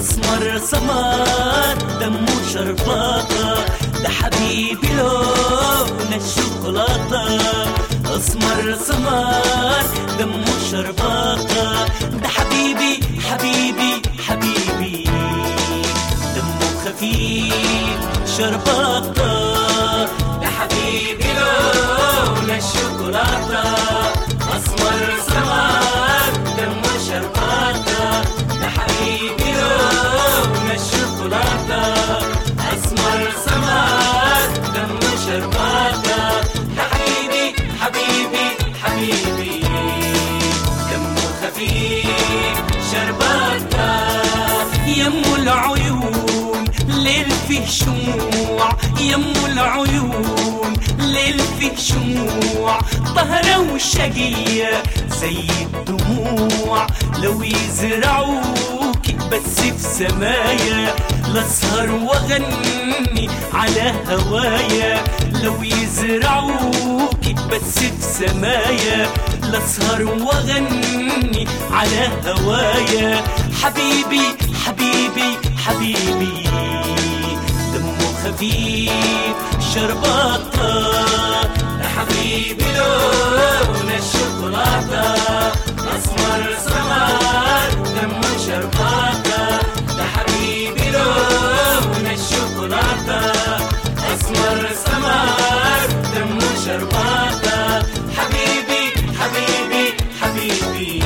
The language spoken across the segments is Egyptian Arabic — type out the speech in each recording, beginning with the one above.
اسمر سمر دمه شرباطة ده حبيبي لون الشوكولاتة اسمر سمر دمه شرباطة ده حبيبي حبيبي حبيبي دمه خفيف شرباطة ده حبيبي لون الشوكولاتة اسمر سمر دمه شرباطة ده حبيبي لون الشوكولاتة اسمر سمر دمه شرباطة ده حبيبي حبيبي حبيبي دمه خفيف شرباطة يمو العيون ليل فيه شموع يمو العيون ليل فيه شموع طهرة وشقية زي الدموع لو يزرعوك بس في سمايا لاسهر واغني على هوايا لو يزرعوك بس في سمايا لاسهر واغني على هوايا حبيبي حبيبي حبيبي دمه خفيف شرباطة يا حبيبي لون الشوكولاتة أسمر سمر دمه شرباطة ده حبيبي لون الشوكولاتة أسمر سمر دمه شرباطة حبيبي حبيبي حبيبي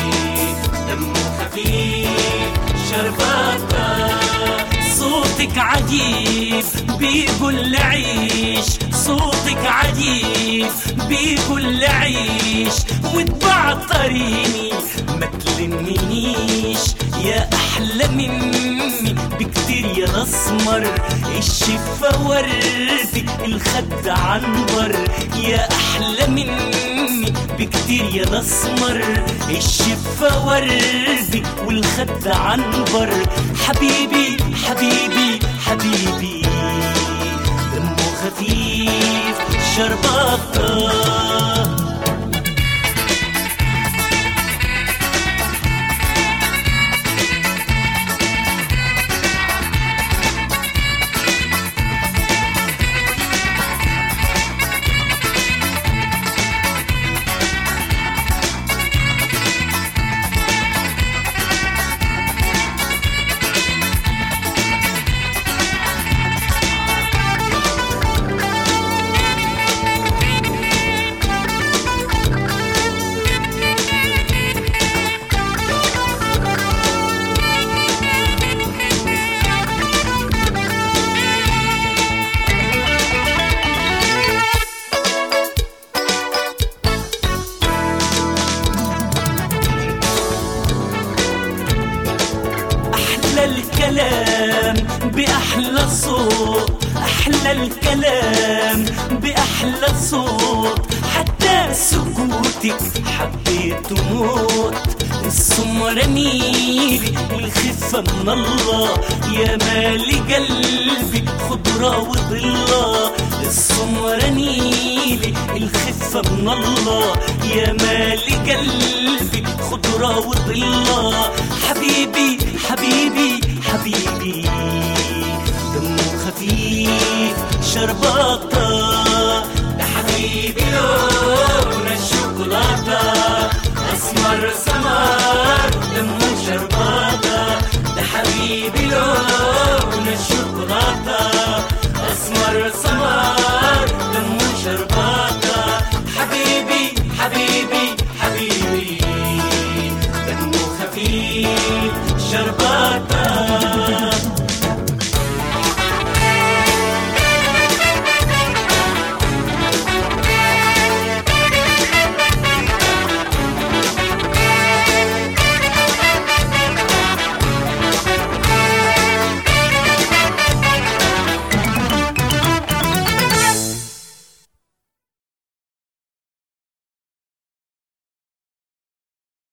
دمه خفيف شرباطة صوتك عجيب بيقول عيش صوتك عجيب بيقول عيش وتبعطريني ما تلمنيش يا احلى مني بكتير يا الاسمر الشفا وردي الخد عنبر يا احلى مني بكتير يا الاسمر الشفا وردي والخد عنبر حبيبي حبيبي حبيبي دمه خفيف شرباطه أحلى الكلام بأحلى صوت أحلى الكلام بأحلى صوت حتى سكوتك حبيت موت السمرة ميلي والخفة من الله يا مالي قلبي خضرة وضلة السمرة نيلي الخفة من الله يا مالي قلبي خضرة وضلة حبيبي حبيبي حبيبي دمه خفيف شرباطة ده حبيبي لون